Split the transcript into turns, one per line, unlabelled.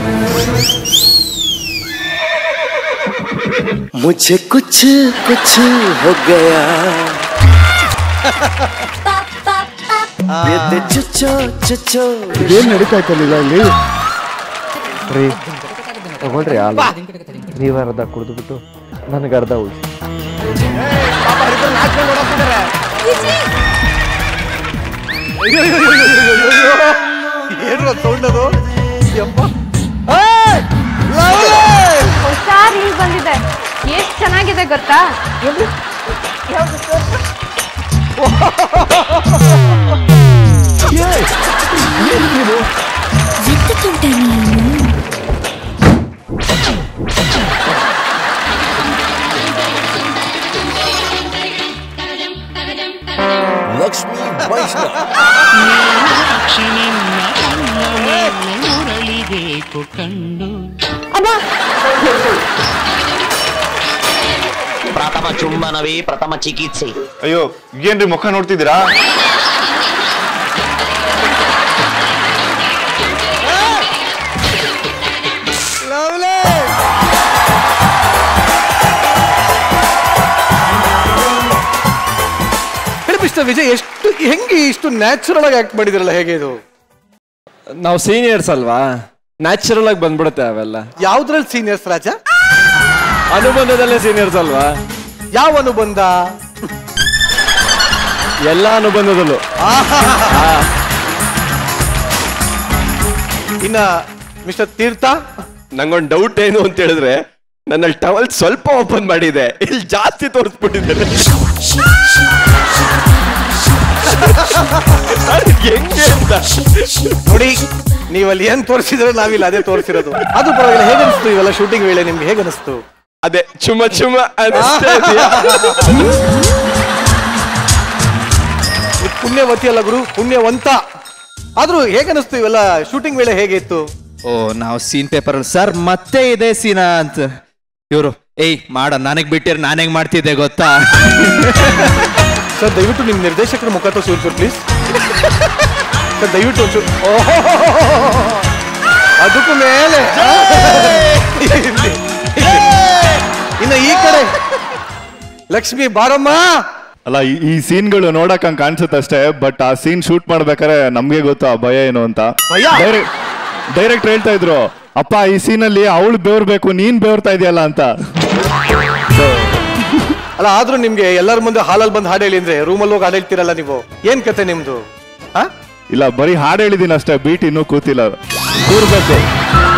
मुझे कुछ कुछ हो गया ये दे चुचो चुचो
ಏನ್ ನಡೀತಾ ಇತ್ತಲ್ಲ ಇಲ್ಲಿ ರೀ ತಗೊಳ್ರಿ ಹಾಲು ನೀವು ಅರ್ಧ ಕುಡಿದ್ಬಿಟ್ಟು ನನಗೆ ಅರ್ಧ ಉಳಿಸಿ
ಏನು ಸೌಂಡ್ ಅದು ಯಪ್ಪ
ಹೊಸ ರೀಲ್ ಬಂದಿದೆ ಎಷ್ಟ್ ಚೆನ್ನಾಗಿದೆ ಗೊತ್ತಾ
लक्ष्मी वैष्णव
ಮುರಳಿಬೇಕು ಕಣ್ಣು
ಪ್ರಥಮ ಚುಂಬನವೇ ಪ್ರಥಮ ಚಿಕಿತ್ಸೆ
ಅಯ್ಯೋ ಏನ್ರಿ ಮುಖ ನೋಡ್ತಿದ್ದೀರಾ
ಹೇಳಿ ಮಿಸ್ಟರ್ ವಿಜಯ್ ಎಷ್ಟು ಹೆಂಗೆ ಇಷ್ಟು ನ್ಯಾಚುರಲ್ ಆಗಿ ಆಕ್ಟ್ ಮಾಡಿದಿರಲ್ಲ ಹೇಗೆ ಇದು
ನಾವು ಸೀನಿಯರ್ಸ್ ಅಲ್ವಾ ನ್ಯಾಚುರಲ್ ಆಗಿ ಬಂದ್ಬಿಡುತ್ತೆ ಅವೆಲ್ಲ
ಯಾವ್ದ್ರಲ್ಲಿ ಸೀನಿಯರ್ಸ್ ರಾಜ
ಅನುಬಂಧದಲ್ಲೇ ಸೀನಿಯರ್ಸ್ ಅಲ್ವಾ
ಯಾವ ಅನುಬಂಧ
ಎಲ್ಲ ಅನುಬಂಧದಲ್ಲೂ
ಇನ್ನ ಮಿಸ್ಟರ್ ತೀರ್ಥ
ನಂಗೊಂದು ಡೌಟ್ ಏನು ಅಂತ ಹೇಳಿದ್ರೆ ನನ್ನಲ್ಲಿ ಟವಲ್ ಸ್ವಲ್ಪ ಓಪನ್ ಮಾಡಿದೆ ಇಲ್ಲಿ ಜಾಸ್ತಿ ತೋರಿಸ್ಬಿಟ್ಟಿದ್ದೇನೆ ಅದು ಹೆಂಗೆ ಅಂತ
ನೋಡಿ ನೀವಲ್ಲಿ ಏನ್ ತೋರಿಸಿದ್ರೆ ನಾವಿಲ್ಲ ಅದೇ ತೋರಿಸಿರೋದು ಅದು ಪರವಾಗಿಲ್ಲ ಹೇಗೆ ಅನಿಸ್ತು ಇವೆಲ್ಲ ಶೂಟಿಂಗ್ ವೇಳೆ ನಿಮ್ಗೆ ಹೇಗೆ ಅನಿಸ್ತು
ಅದೇ ಚುಮ ಚುಮ ಅನಿಸ್ತಾ ಇದೆಯಾ?
ಇದು ಪುಣ್ಯವತಿ ಅಲ್ಲ ಗುರು ಪುಣ್ಯವಂತ ಆದ್ರೂ ಹೇಗೆ ಅನಿಸ್ತು ಇವೆಲ್ಲ ಶೂಟಿಂಗ್ ವೇಳೆ ಹೇಗೆ ಇತ್ತು
ಓ ನಾವು ಸೀನ್ ಪೇಪರ್ ಸರ್ ಮತ್ತೆ ಇದೆ ಸೀನಾ ಅಂತ ಇವರು ಏಯ್ ಮಾಡ ನನಗ್ ಬಿಟ್ಟಿರ್ ನಾನು ಹೆಂಗ್ ಮಾಡ್ತಿದ್ದೆ ಗೊತ್ತಾ
ಸರ್ ದಯವಿಟ್ಟು ನಿಮ್ ನಿರ್ದೇಶಕರ ಮುಖ ತೋರಿಸಿ ಒಂಚೂರು ಪ್ಲೀಸ್ ಸರ್ ದಯವಿಟ್ಟು ಒಂಚೂರು ಓಹೋ ಅದಕ್ಕೂ ಮೇಲೆ ಇಲ್ಲಿ, ಇಲ್ಲಿ. ಇನ್ನು ಈ ಕಡೆ ಲಕ್ಷ್ಮಿ ಬಾರಮ್ಮ
ಅಲ್ಲ ಈ- ಈ ಸೀನ್ಗಳು ನೋಡಕ್ ಹಂಗ್ ಕಾಣಿಸುತ್ತೆ ಅಷ್ಟೇ ಬಟ್ ಆ ಸೀನ್ ಶೂಟ್ ಮಾಡ್ಬೇಕಾದ್ರೆ ನಮ್ಗೆ ಗೊತ್ತು ಆ ಭಯ ಏನು ಅಂತ
ಭಯ?
ಡೈರೆಕ್ಟ್ ಹೇಳ್ತಾ ಇದ್ರು ಅಪ್ಪ ಈ ಸೀನಲ್ಲಿ ಅವಳು ಬೆವರ್ಬೇಕು ನೀನ್ ಬೆವರ್ತಾ ಇದೆಯಲ್ಲ ಅಂತ
ಅಲ್ಲ ಆದ್ರೂ ನಿಮ್ಗೆ ಎಲ್ಲರ ಮುಂದೆ ಹಾಲಲ್ಲಿ ಬಂದು ಹಾಡು ಹೇಳಿ ಅಂದ್ರೆ ರೂಮಲ್ಲಿ ಹೋಗಿ ಹಾಡು ಹೇಳ್ತೀರಲ್ಲ ನೀವು ಏನ್ ಕತೆ ನಿಮ್ದು ಹಾ
ಇಲ್ಲ ಬರೀ ಹಾಡು ಹೇಳಿದೀನಿ ಅಷ್ಟೇ ಬೀಟ್ ಇನ್ನೂ ಕೂತಿಲ್ಲ ಕೂರ್ಬೇಕು